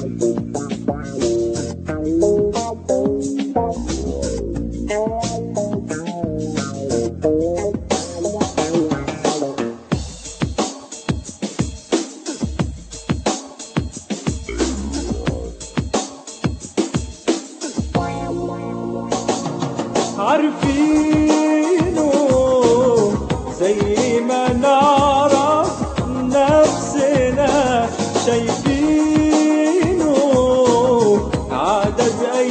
عارفينه زي ما نعرف نفسنا شايفينه عدد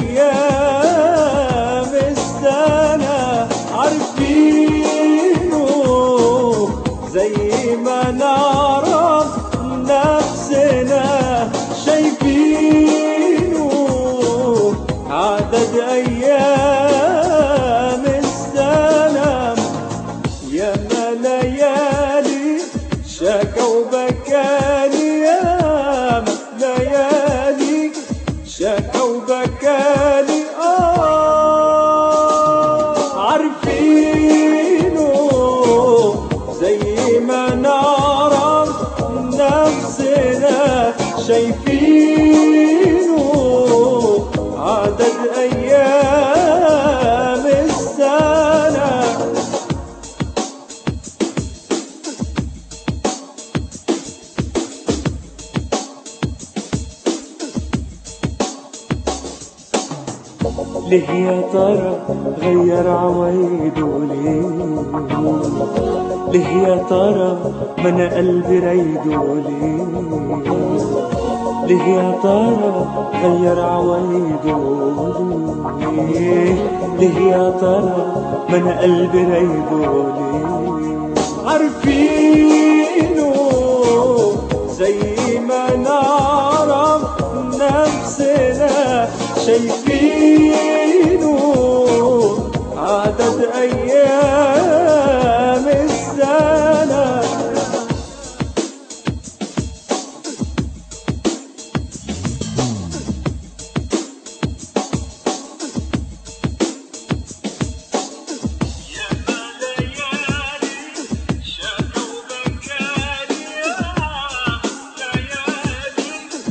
أيام السنة عارفينه زي ما نعرف نفسنا شايفينه عدد أيام السنة يا ما ليالي شكوا بكاني يا ما ليالي شكوا بكاني آه عارفينه زي ما نعرف نفسنا شايفينه عدد أيام السنة ليه يا ترى غير عوايده ليه ليه يا ترى ما انا قلبي رايده ليه ليه يا ترى غير عوايده ليه ليه يا ترى ما انا قلبي رايده ليه عارفينه زي ما نعرف نفسنا شايفينه عدد أيام السنة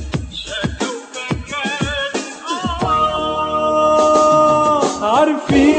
عارفين